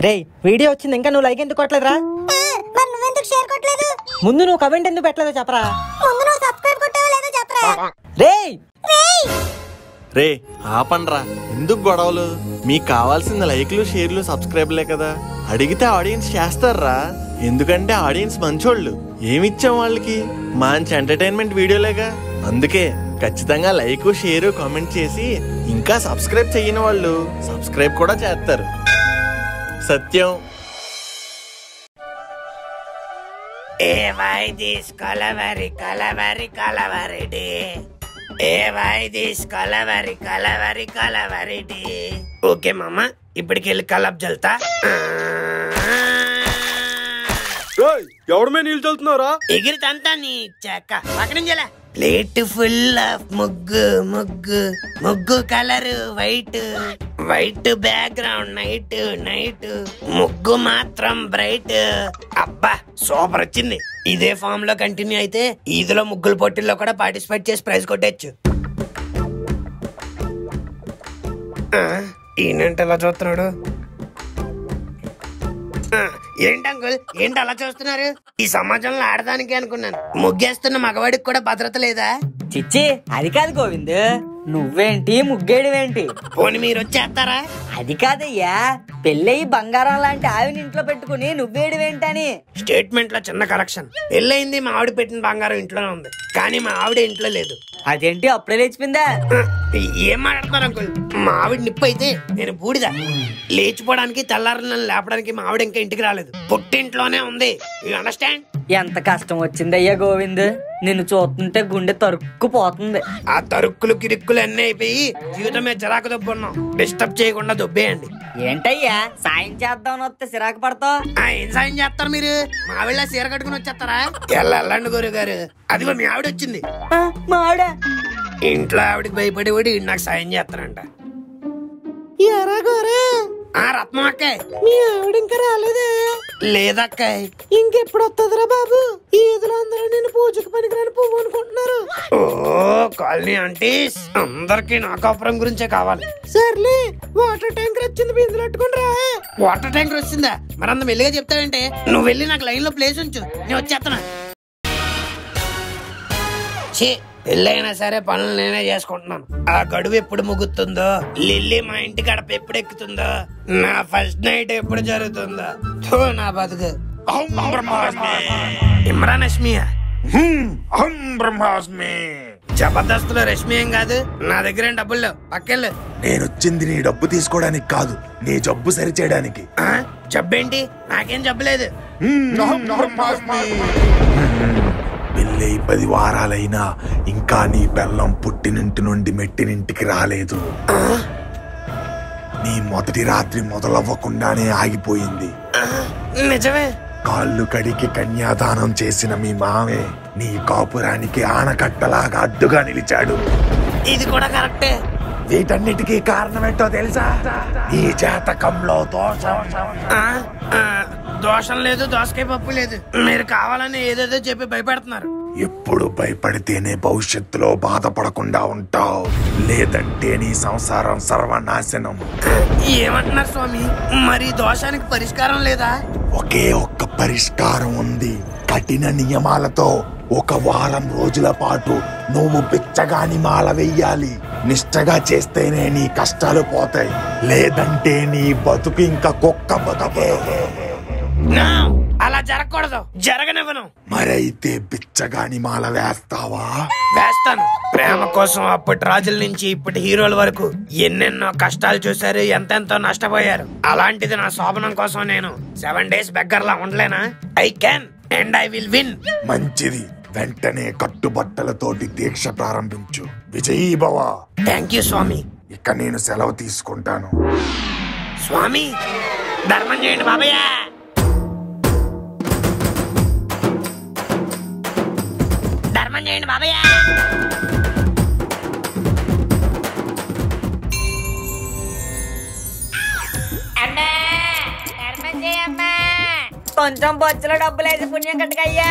రేయ్ వీడియో వచ్చింది ఇంకా నువ్వు లైక్ ఎందుకు కొట్టలేదురా ఆ, మరి నువ్వెందుకు షేర్ కొట్టలేదు ముందు నువ్వు కమెంట్ ఎందుకు పెట్టలేదో చెప్పరా ముందు నువ్వు సబ్స్క్రైబ్ కొట్టావో లేదో చెప్పరా రేయ్ రేయ్ రే ఆపండ్రా ఎందుకు గొడవలు మీకు కావాల్సిన లైక్లు షేర్లు సబ్స్క్రైబ్లే కదా అడిగితే ఆడియన్స్ చేస్తారా ఎందుకంటే ఆడియన్స్ మంచోళ్ళు ఏమిచ్చాం వాళ్ళకి మంచి ఎంటర్టైన్మెంట్ వీడియోలేగా అందుకే ఖచ్చితంగా లైక్ షేర్ కామెంట్ చేసి ఇంకా సబ్స్క్రైబ్ చేయని వాళ్ళు సబ్స్క్రైబ్ కూడా చేస్తారు సత్యం hey why this Kolaveri Kolaveri Kolaveri di hey why this Kolaveri Kolaveri Kolaveri di okay మామ ఇప్పటికి వెళ్ళి కలబ్ జల్తా ఎవడి మీద నీళ్ళు చల్లుతున్నారా ఎగిరితంతా నీ చెక్క పక్కన ప్లేట్ ఫుల్ ఆఫ్ ముగ్గు ముగ్గు ముగ్గు colour white white background night night ముగ్గు మాత్రం బ్రైట్ అబ్బా సూపర్ వచ్చింది ఇదే ఫామ్ లో కంటిన్యూ అయితే ఈదులో ముగ్గుల పోటీల్లో కూడా పార్టిసిపేట్ చేసి ప్రైజ్ కొట్టచ్చు ఈయనంటే ఎలా చూస్తున్నాడు ఆ, ఏంటి అంకుల్ ఏంటి అలా చూస్తున్నారు ఈ సమాజంలో ఆడదానికి అనుకున్నాను ముగ్గేస్తున్న మగవాడికి కూడా భద్రత లేదా చిచ్చి అది కాదు గోవింద్ నువ్వేంటి ముగ్గేడువేంటి పోనీ మీరు వచ్చేస్తారా అది కాదయ్యా పెళ్ళయి బంగారం లాంటి ఆవిని ఇంట్లో పెట్టుకుని నువ్వేడువేంటని స్టేట్మెంట్ లో చిన్న కరెక్షన్ పెళ్ళయింది మా ఆవిడ పెట్టిన బంగారం ఇంట్లోనే ఉంది కానీ మా ఆవిడ ఇంట్లో లేదు అదేంటి అప్పుడే లేచిపోయిందా ఆ, ఏం మాట్లాడుతున్నారు అంకుల్ మా ఆవిడ నిప్పు అయితే నేను బూడిద లేచిపోవడానికి తెల్లారి నన్ను లేపడానికి మా ఆవిడ ఇంకా ఇంటికి రాలేదు పుట్టింట్లోనే ఉంది యూ అండర్స్టాండ్ ఎంత కష్టం వచ్చిందయ్యా గోవింద్ నిన్ను చూస్తుంటే గుండె తరుక్కుపోతుంది ఆ తరుక్కులు కిరుక్కులు అన్నీ అయిపోయి జీవితమే చిరాకు దొబ్బున్నాం డిస్టర్బ్ చేయకుండా దొబ్బేయండి ఏంటయ్యా సాయం చేద్దామని వస్తే సిరాకు పడతావు ఆ, ఏం సాయం చేస్తారు మీరు మా ఆవిడ చీర కట్టుకుని వచ్చేస్తారా ఎల్ల వెళ్ళండి గురువు గారు అదిగో మీ ఆవిడ వచ్చింది మావిడ ఇంట్లో ఆవిడకి భయపడి వాడు ఈడు నాకు సాయం చేస్తారంట ఆ రత్నం అక్కాయ్ మీ ఆవిడ ఇంకా రాలేదే లేదక్కాయ్ ఇంకెప్పుడు వస్తుందిరా బాబు ఈ ఈదులో అందరూ నేను పూజకు పనికిరాని పువ్వు అనుకుంటున్నారు ఓ కాలనీ ఆంటీస్ అందరికి నా కాపురం గురించే కావాలి సర్లే వాటర్ ట్యాంకర్ వచ్చింది బిందులు పట్టుకుని రా వాటర్ ట్యాంకర్ వచ్చిందా మరి అంత మెల్లిగా చెప్తావంటే నువ్వు వెళ్ళి నాకు లైన్ లో ప్లేస్ ఉంచు నేను వచ్చేస్తున్నా ఛీ పెళ్ళైనా సరే పనులు నేనే చేసుకుంటున్నాను ఆ గడువు ఎప్పుడు ముగుతుందో లిల్లీ మా ఇంటి గడప ఎప్పుడు ఎక్కుతుందో నా ఫస్ట్ నైట్ ఎప్పుడు జరుగుతుందో థూ నా బతుకు ఇమ్రాన్ రష్మియా అహం బ్రహ్మాస్మి జబర్దస్తులో రష్మి ఏం కాదు నా దగ్గర ఏం డబ్బులు లేవు పక్కెళ్ళు నేనొచ్చింది నీ డబ్బు తీసుకోవడానికి కాదు నీ జబ్బు సరిచేయడానికి ఆ? జబ్బేంటి నాకేం జబ్బులేదు అహం బ్రహ్మాస్మి పెళ్ళై పది వారాలైనా ఇంకా నీ బెల్లం పుట్టినింటి నుండి మెట్టినింటికి రాలేదు నీ మొదటి రాత్రి మొదలవ్వకుండానే ఆగిపోయింది ఆ, నిజమే కాళ్ళు కడిగి కన్యాదానం చేసిన మీ మామే నీ కాపురానికి ఆనకట్టలాగా అడ్డుగా నిలిచాడు ఇది కూడా కరెక్టే వీటన్నిటికీ కారణమేంటో తెలుసా నీ జాతకంలో దోషం ఆ, ఆ, దోషం లేదు దోసకాయ పప్పు లేదు మీరు కావాలని ఏదేదో చెప్పి భయపెడుతున్నారు ఎప్పుడు భయపడితేనే భవిష్యత్తులో బాధపడకుండా ఉంటావు లేదంటే నీ సంసారం సర్వనాశనం ఏమంటున్నారు స్వామి మరి ఈ దోషానికి పరిష్కారం లేదా ఒకే ఒక్క పరిష్కారం ఉంది కఠిన నియమాలతో ఒక వారం రోజుల పాటు నువ్వు బిచ్చగాని మాల వెయ్యాలి నిష్టగా చేస్తేనే నీ కష్టాలు పోతాయి లేదంటే నీ బతుకు ఇంకా కుక్క బతుకే No, అలా జరగకూడదు జరగనివ్వను మరైతే బిచ్చగాని మాల వేస్తావా వేస్తాను ప్రేమ కోసం అప్పటి రాజుల నుంచి ఇప్పటి హీరోల వరకు ఎన్నెన్నో కష్టాలు చూశారు ఎంతెంతో నష్టపోయారు అలాంటిది నా శోభనం కోసం నేను సెవెన్ డేస్ బెగ్గర్లా ఉండలేనా I can and I will win మంచిది వెంటనే కట్టుబట్టలతోటి దీక్ష ప్రారంభించు విజయీ భవ థ్యాంక్ యూ స్వామి ఇక నేను సెలవు తీసుకుంటాను స్వామి ధర్మం చేయండి బాబయ్య ధర్మం చేయండి బాబయ్య కొంచెం బొచ్చులో డబ్బులు వేసి పుణ్యం కట్టుకయ్యా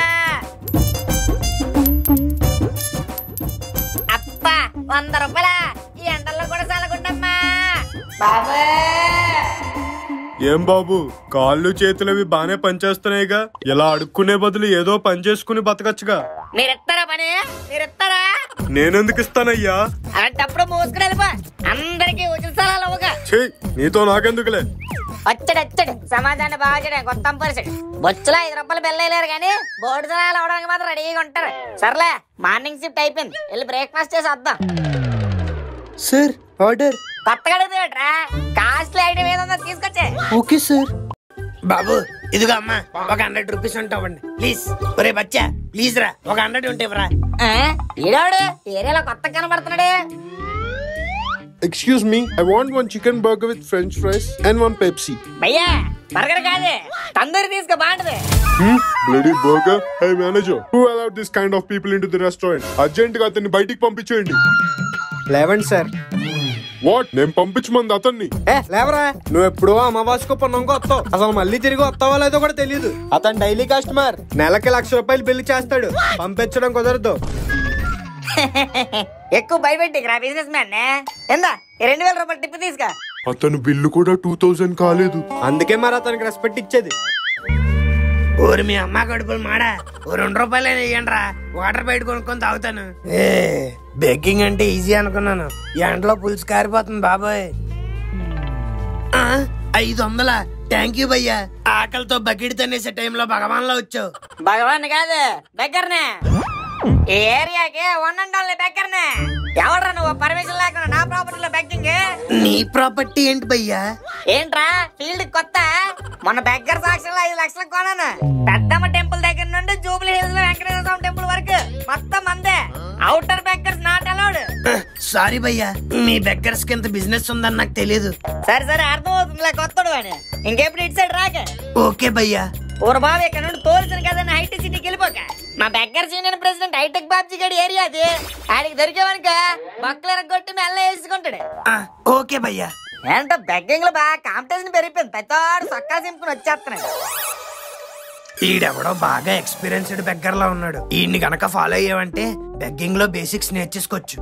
అబ్బా వంద రూపాయల ఈ ఎండల్లో కూడా చల్లకుండమ్మా ఏం బాబు కాళ్ళు చేతులవి బానే పనిచేస్తున్నాయిగా ఇలా అడుక్కునే బదులు ఏదో పని చేసుకుని బతకచ్చుగా మీరు ఇస్తారా పని మీరు ఇస్తారా నేనెందుకు ఇస్తానయ్యా అలాంటప్పుడు మోసుకుని వెళ్ళిపో అందరికి ఉచిత స్థలాలు అవ్వగా ఛీ నీతో నాకెందుకులే వచ్చాడు వచ్చాడు సమాజాన్ని బాగా చేయడం కొత్త పరిస్థితి బొచ్చులో ఐదు రూపాయలు బిల్ వేయలేరు కానీ బోర్డు స్థలాలు అవడానికి మాత్రం రెడీగా ఉంటారు సర్లే మార్నింగ్ షిఫ్ట్ అయిపోయింది వెళ్ళి బ్రేక్ఫాస్ట్ చేసి వద్దాం సార్ ఆర్డర్ కొత్తగా అడుగుతాడరా కాస్ట్లీ ఐటమ్ ఏదన్నా తీసుకొచ్చే ఓకే సార్ బాబు ఇదిగో అమ్మా ఒక హండ్రెడ్ రూపీస్ ఉంటావండి ప్లీజ్ ఒరే బచ్చా ప్లీజ్ రా ఒక హండ్రెడ్ ఉంటే ఇవ్వరా ఈడాడు ఏరియాలో కొత్తగా కనబడుతున్నాడే excuse me I want one chicken burger with french fries and one Pepsi భయ్యా బర్గర్ కాదే తందూరి తీసుకో బాగుంటది bloody burger hi manager who allowed this kind of people into the restaurant urgent గా అతన్ని బయటికి పంపించేయండి లేవండి సార్ వాట్ నేను పంపించమంది అతన్ని ఏ లేవరా నువ్వు ఎప్పుడో అమావాస్యకు పొన్నంకో వస్తావు అసలు మళ్ళీ తిరిగి వస్తావో లేదో కూడా తెలియదు అతను డైలీ కస్టమర్ నెలకి లక్ష రూపాయలు బిల్లు చేస్తాడు పంపించడం కుదరదు ఎక్కువ భయపెట్టి రా బిజినెస్ మ్యాన్ ఎందా ఈ రెండు వేల రూపాయలు టిప్ తీసుకో అతను బిల్లు కూడా టూ థౌజండ్ కాలేదు అందుకే మరి అతనికి రెస్పెక్ట్ ఇచ్చేది ఊరి మీ అమ్మ కడుపులు మాడా ఓ రెండు రూపాయలు వేయండి రా వాటర్ బయట కొనుక్కొని తాగుతాను ఏ బేకింగ్ అంటే ఈజీ అనుకున్నాను ఎండలో పులుసు కారిపోతుంది బాబాయ్ ఆ, ఐదు వందల థ్యాంక్ యూ భయ్యా ఆకలితో బకెట్ తనేసే టైంలో భగవాన్లో వచ్చావు భగవాన్ కాదు బెక్కర్నే ఈ ఏరియాకి వన్ అండ్ ఓన్లీ బెక్కర్నే ఎవడ్రా నువ్వు పర్మిషన్ లేకుండా నా ప్రాపర్టీలో బెక్కింగ్ నీ ప్రాపర్టీ ఏంటి భయ్యా ఏంట్రా ఫీల్డ్ కొత్త మొన్న బెగ్గర్ సాక్షిలో ఐదు లక్షలకు కొనాను పెద్దమ్మ టెంపుల్ దగ్గర నుండి జూబ్లీ హిల్స్ లో వెంకటేశ్వర స్వామి టెంపుల్ వరకు మొత్తం మందే outer beggars not allowed sorry భయ్యా మీ బెగ్గర్స్ కింద బిజినెస్ ఉందని నాకు తెలియదు సరే సరే అర్థం అవుతుందిలే కొత్తడు అని ఇంకెప్పుడు ఇటు సైడ్ రాక ఓకే భయ్యా ఊరు బాబు ఇక్కడ నుండి తోలిసిన కదా హైటెక్ సిటీకి వెళ్ళిపోక మా beggars union president hitech Babji గడి ఏరియా అది ఆడికి దొరికేవనుక బక్కలు ఎరగొట్టి మెల్ల వేసుకుంటాడు ఆ, ఓకే భయ్యా ఏంటో బెగ్గింగ్ లో బాగా కాంపిటీషన్ పెరిగిపోయింది పెద్దవాడు సొక్కా సింపుని వచ్చేస్తున్నాడు ఈడెవడో బాగా ఎక్స్పీరియన్స్డ్ బెగ్గర్ లా ఉన్నాడు ఈయన్ని గనక ఫాలో అయ్యావంటే బెగ్గింగ్ లో బేసిక్స్ నేర్చేసుకోవచ్చు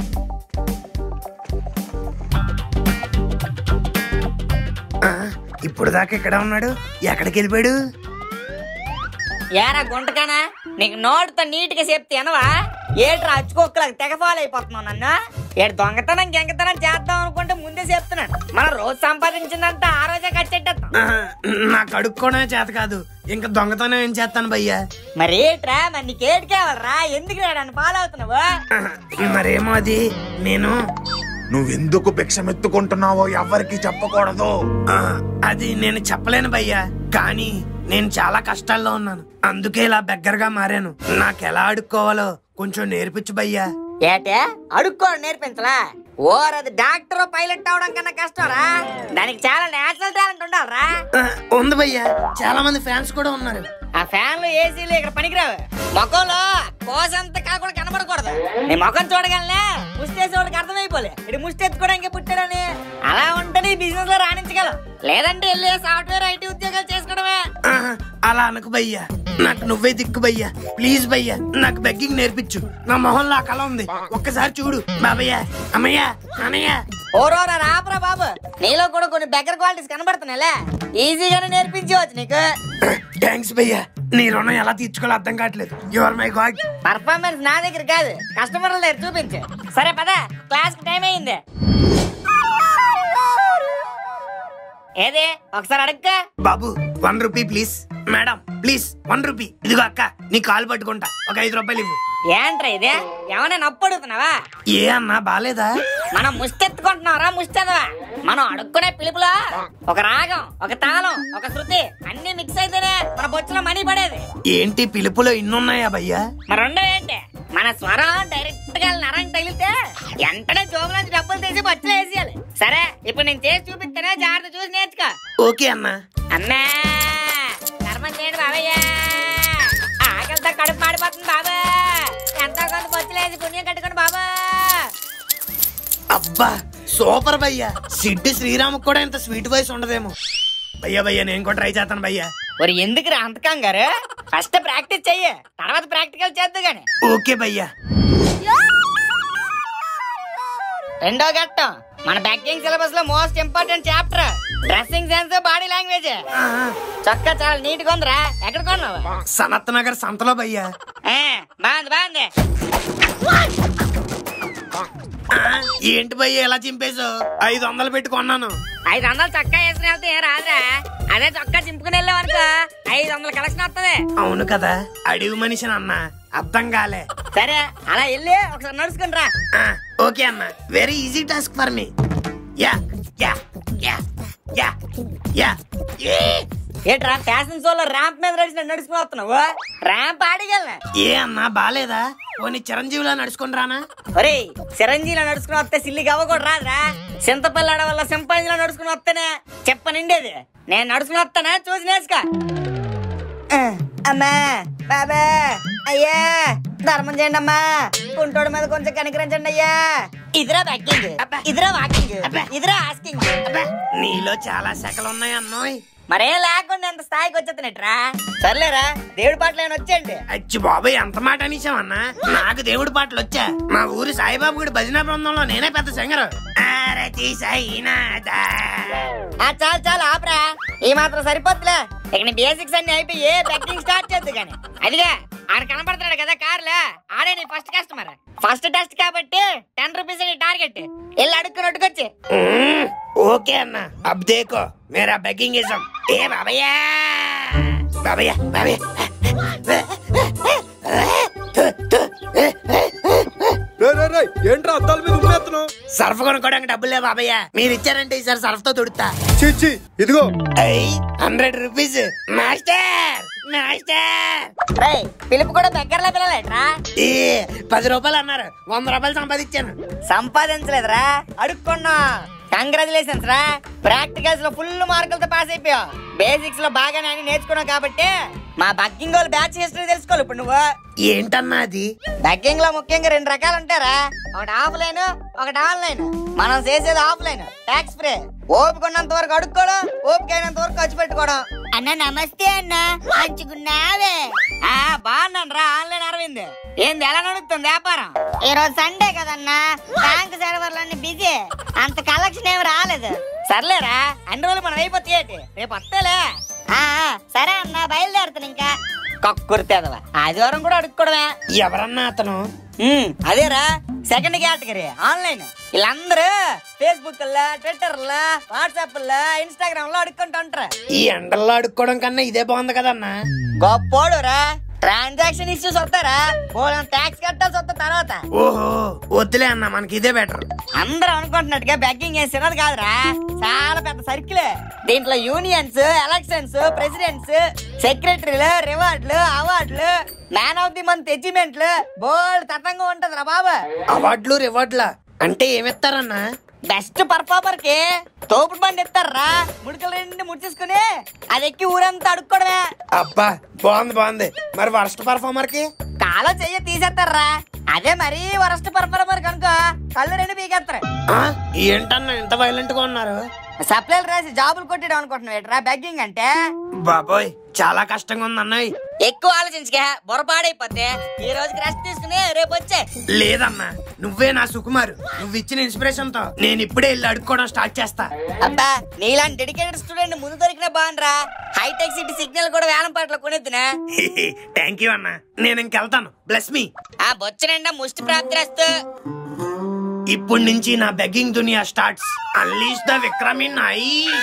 ఆ, ఇప్పుడు దాకా ఇక్కడ ఉన్నాడు ఎక్కడికి వెళ్ళిపోయాడు ఏరా గుంటకానా నీకు నోటితో నీట్ గా చెప్తే అనవా ఏట్రా అచ్చుకోక్కలకు తెగ ఫాలో అయిపోతున్నావు నన్ను ఏడు దొంగతనం గెంగతనం చేద్దాం అనుకుంటే ముందే చెప్తున్నాను మనం రోజు సంపాదించిందంతా ఆ రోజే కట్టేట్టేస్తాం ఆ, నాకు అడుక్కోవడమే చేత కాదు ఇంకా దొంగతనం ఏం చేస్తాను భయ్యా మరి ఏట్రా మరి నీకేటి కావాలరా ఎందుకు రా నన్ను ఫాలో అవుతున్నావు ఆ, మరేమో అది నేను నువ్వెందుకు భిక్షమెత్తుకుంటున్నావో ఎవ్వరికి చెప్పకూడదు ఆ, అది నేను చెప్పలేను భయ్యా కానీ నేను చాలా కష్టాల్లో ఉన్నాను అందుకే ఇలా బెగ్గరగా మారాను నాకు ఎలా అడుక్కోవాలో కొంచెం నేర్పించు భయ్యా ఏటే అడుక్కోవడం నేర్పించలా ఓర్ అది డాక్టర్ పైలట్ అవడం కన్నా కష్టంరా దానికి చాలా నేచురల్ టాలెంట్ ఉండాలరా ఆ, ఉంది భయ్యా చాలా మంది ఫ్యాన్స్ కూడా ఉన్నారు ఆ ఫ్యాన్లు ఏసీలు ఇక్కడ పనికిరావు ముఖంలో కోసంత కాకుండా కనబడకూడదు నీ ముఖం చూడగలనే ముష్టేసేవాడికి అర్థమైపోలే ఇది ముష్టెత్తుకోవడానికి పుట్టాడని అలా ఉంటే నీ బిజినెస్ లో రాణించగలం లేదంటే వెళ్ళి సాఫ్ట్వేర్ ఐటీ ఉద్యోగాలు చేసుకోవడమే ఆ, అలా అనకు భయ్యా నాకు నువ్వే దిక్కు భయ్యా ప్లీజ్ భయ్యా నాకు బెగ్గింగ్ నేర్పించు నా మొహంలో ఆ కళ ఉంది ఒక్కసారి చూడు బాబయ్య అమ్మయ్య అన్నయ్య ఓరోరా రాపరా బాబు నీలో కూడా కొన్ని బెగ్గర క్వాలిటీస్ కనబడుతున్నాయిలే ఈజీగానే నేర్పించవచ్చు నీకు థ్యాంక్స్ భయ్యా నీ రుణం ఎలా తీర్చుకోవాలో అర్థం కావట్లేదు యువర్ మై గాడ్ పర్ఫార్మెన్స్ నా దగ్గర కాదు కస్టమర్ల దగ్గర చూపించు సరే పద క్లాస్ కి టైం అయింది ఏది ఒకసారి అడక్క బాబు one rupee please madam please one rupee ఇదిగో అక్క నీ కాలు పట్టుకుంటా ఒక ఐదు రూపాయలు ఇవ్వు ఏంట్రా ఇది ఏమైనా నప్పు అడుగుతున్నావా ఏ అన్నా బాలేదా మనం ముష్టెత్తుకుంటున్నారా ముష్టెదవా మనం అడుక్కునే పిలుపులో ఒక రాగం ఒక తాళం ఒక శృతి అన్ని మిక్స్ అయితేనే మన బొచ్చులో మనీ పడేది ఏంటి పిలుపులో ఇన్నున్నాయా భయ్యా మరి రెండో ఏంటి మన స్వరం డైరెక్ట్ గా నరం తగిలితే వెంటనే జోబులోంచి డబ్బులు తీసి బొచ్చులో వేసేయాలి సరే ఇప్పుడు నేను చేసి చూపిస్తేనే జాగ్రత్త చూసి నేర్చుకో ఓకే అన్నా అమ్మా ధర్మం చేయండి బాబయ్య ఆకలితో కడుపు మాడిపోతుంది బాబా ఎంతో కొంత బొచ్చులేసి పుణ్యం కట్టుకోండి బాబా అబ్బా సూపర్ భయ్యా సిడ్డి శ్రీరామ్ కూడా ఇంత స్వీట్ వాయిస్ ఉండదేమో భయ్యా భయ్యా నేను కూడా ట్రై చేస్తాను భయ్యా మరి ఎందుకు రా అంతకం గారు ఫస్ట్ ప్రాక్టీస్ చెయ్యి తర్వాత ప్రాక్టికల్ చేద్దు గాని ఓకే భయ్యా రెండో ఘట్టం మన బ్యాకింగ్ సిలబస్ లో most important chapter dressing sense body language చొక్కా చాలా నీట్ గా ఉందిరా ఎక్కడ కొన్నావు సనత్ నగర్ సంతలో భయ్యా ఆ, బాగుంది బాగుంది ఆ, ఏంటి భయ్య ఎలా చింపేశావు ఐదు వందలు పెట్టి కొన్నాను ఐదు వందలు చొక్కా వేసుకుని వెళ్తే ఏం రాదురా అదే చొక్కా చింపుకుని వెళ్ళాం అనుకో ఐదు వందల కలెక్షన్ వస్తుంది అవును కదా అడివి మనిషిని అన్న అర్థం కాలే సరే అలా వెళ్ళి ఒకసారి నడుచుకుని రా ఆ, ఓకే అన్న very easy task for me yeah yeah yeah yeah yeah ఏ ఏంట్రా ఫ్యాషన్ షోలో ర్యాంప్ మీద నడిచిన నడుచుకుని వస్తున్నావు ర్యాంప్ ఆడిగలనా ఏ అన్నా బాలేదా పోనీ చిరంజీవిలా నడుచుకుని రానా ఒరే చిరంజీవిలో నడుచుకుని వస్తే సిల్లిగా అవ్వకూడదు రాదురా సింతపల్లాడ వల్ల సింపాంజీలో నడుచుకుని వస్తేనే చెప్ప నిండేది నేను నడుచుకుని వస్తానా చూసి నేర్చుకో ఆ, అమ్మా బాబా అయ్యా ధర్మం చేయండి అమ్మా కుంటోడు మీద కొంచెం కనికరించండి అయ్యా ఇదిరా బ్యాకింగ్ ఇదిరా వాకింగ్ ఇదిరా ఆస్కింగ్ నీలో చాలా శాఖలు ఉన్నాయి అన్నోయ్ మరేం లేకుండా ఎంత స్థాయికి వచ్చేస్తున్నట్రా సర్లేరా దేవుడి పాటలు ఏమైనా వచ్చేయండి అచ్చి బాబాయ్ ఎంత మాట అనేసావన్నా నాకు దేవుడి పాటలు వచ్చా మా ఊరి సాయిబాబు గుడి భజన బృందంలో నేనే పెద్ద సింగరు ఆరతి సాయినాథ ఆ చాలు చాలు ఆపరా ఈ మాత్రం సరిపోతులే ఇక బేసిక్స్ అన్ని అయిపోయి బ్యాకింగ్ స్టార్ట్ చేద్దు కానీ అదిగా ఆడ కనపడుతున్నాడు కదా కార్లో ఆడే నీ ఫస్ట్ కస్టమర్ ఫస్ట్ టెస్ట్ కాబట్టి టెన్ రూపీస్ నీ టార్గెట్ వెళ్ళి అడుక్కున్నట్టుకొచ్చి మ్మ్. ఓకే అన్న అబ్ దేకో మేరా బెగ్గింగ్ ఇజం ఏ బాబయ్యా బాబయ్యా బాబయ్యా రే రే రే ఏంట్రా అద్దాల మీద ఉమ్మేస్తున్నావు సర్ఫ్ కొనుక్కోడానికి డబ్బులే బాబయ్య మీరు ఇచ్చారంటే ఈసారి సర్ఫ్ తో తుడుతా చిచ్చి ఇదిగో హండ్రెడ్ రూపీస్ మాస్టర్ మాస్టర్ రేయ్, పిలుపు కూడా దగ్గరలో పిల్లలేట్రా ఏ పది రూపాయలు అన్నారు వంద రూపాయలు సంపాదించాను సంపాదించలేదురా అడుక్కున్నా కంగ్రాచులేషన్స్ రా ప్రాక్టికల్స్ లో ఫుల్ మార్కులతో పాస్ అయిపోయావు బేసిక్స్ లో బాగానే అని నేర్చుకున్నావు కాబట్టి మా బగ్గింగ్ వాళ్ళు బ్యాచ్ హిస్టరీ తెలుసుకోవాలి ఇప్పుడు నువ్వు ఏంటన్నా అది బగ్గింగ్ లో ముఖ్యంగా రెండు రకాలు ఉంటారా ఒకటి ఆఫ్లైన్ ఒకటి ఆన్లైన్ మనం చేసేది ఆఫ్లైన్ ట్యాక్స్ ఫ్రీ ఓపిక ఉన్నంత వరకు అడుక్కోవడం ఓపిక అయినంత వరకు ఖర్చు పెట్టుకోవడం అన్న నమస్తే అన్న మంచిగున్నావే ఆ బాగున్నాను రా ఆన్లైన్ అరవింద్ ఏంది ఎలా నడుస్తుంది వ్యాపారం ఈ రోజు సండే కదన్నా బ్యాంక్ సర్వర్లన్నీ బిజీ అంత కలెక్షన్ ఏమి రాలేదు సర్లేరా అన్ని రోజులు మనం అయిపోతాయి ఏంటి? రేపు వస్తేలే ఆ, ఆ, సరే అన్న బయలుదేరుతాను ఇంకా కక్కుర్తేదవా ఆదివారం కూడా అడుక్కోవడమే ఎవరన్నా అతను ఉమ్, అదేరా సెకండ్ కేటగిరీ ఆన్లైన్ వీళ్ళందరూ ఫేస్బుక్ ట్విట్టర్ వాట్సాప్ ఇన్స్టాగ్రామ్ లో అడుక్కుంటూ ఉంటారు ఈ ఎండల్లో అడుక్కోవడం కన్నా ఇదే బాగుంది కదన్నా గొప్పోడురా ట్రాన్సాక్షన్ ఇష్యూస్ వస్తారా పోలం ట్యాక్స్ కట్టాల్సి వస్తా తర్వాత ఓహో వద్దులే అన్న మనకి ఇదే బెటర్ అందరూ అనుకుంటున్నట్టుగా బెగ్గింగ్ ఏం చిన్నది కాదురా చాలా పెద్ద సర్కిల్ దీంట్లో యూనియన్స్ ఎలక్షన్స్ ప్రెసిడెంట్స్ సెక్రటరీలు రివార్డులు అవార్డులు మ్యాన్ ఆఫ్ ది మంత్ అచీవ్మెంట్లు బోల్డ్ తతంగా ఉంటది రా బాబా అవార్డులు రివార్డులా అంటే ఏమిస్తారన్నా బెస్ట్ పర్ఫార్మర్ కి తోపుడు బండి ఇస్తారా ముడికలు రెండు ముడిచేసుకుని అది ఎక్కి ఊరంతా అడుక్కోవడమే అబ్బా బాగుంది బాగుంది మరి వర్స్ట్ పర్ఫార్మర్ కి కాలో చెయ్యి తీసేస్తారా అదే మరీ వరస్ట్ పర్ఫార్మర్ కనుక కళ్ళు రెండు పీకేస్తారు ఆ, ఏంటన్నా ఇంత వైలెంట్ గా ఉన్నారు సప్లైలు రాసి జాబులు కొట్టడం అనుకుంటున్నావు ఏంట్రా బెగ్గింగ్ అంటే బాబోయ్ చాలా కష్టంగా ఉంది అన్నయ్య ఎక్కువ ఆలోచించక బొరపాడైపోతే ఈ రోజుకి రెస్ట్ తీసుకుని రేపు వచ్చే లేదన్నా నువ్వే నా సుకుమారు నువ్వు ఇచ్చిన ఇన్స్పిరేషన్ తో నేను ఇప్పుడే వెళ్ళి అడుక్కోవడం స్టార్ట్ చేస్తా అబ్బా నీలాంటి డెడికేటెడ్ స్టూడెంట్ ముందు దొరికిన బాగుండ్రా హైటెక్ సిటీ సిగ్నల్ కూడా వేలం పాటలు కొనేద్దునా థ్యాంక్ యూ అన్నా నేను ఇంకెళ్తాను బ్లెస్ మీ ఆ బొచ్చ నిండా ముష్టి ప్రాప్తి రస్తు ఇప్పుడు నుంచి నా బెగ్గింగ్ దునియా స్టార్ట్స్ అన్లీష్ ద విక్రమిన్ ఐ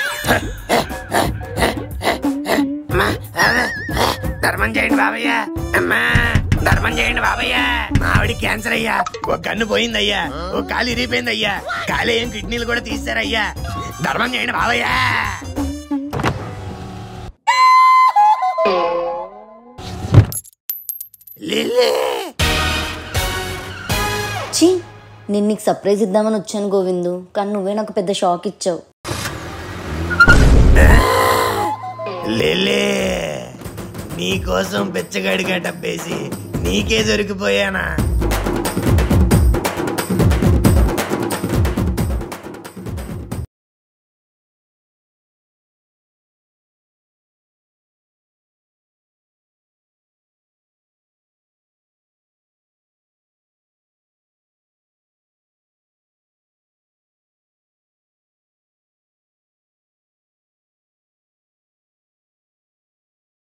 ధర్మం చేయండి బాబయ్య అమ్మా ధర్మం చేయండి బాబయ్య మా ఆవిడ క్యాన్సర్ అయ్యా ఒక కన్ను పోయిందయ్యా ఒక కాలు ఇరిగిపోయింది అయ్యా కాలు ఏం కిడ్నీలు కూడా తీస్తారయ్యా ధర్మం చేయండి బాబయ్య లిల్లీ ఛీ నేను నీకు సర్ప్రైజ్ ఇద్దామని వచ్చాను గోవిందు కానీ నువ్వే నాకు పెద్ద షాక్ ఇచ్చావు లేలే నీకోసం బెచ్చగడిగా డబ్బేసి నీకే దొరికిపోయానా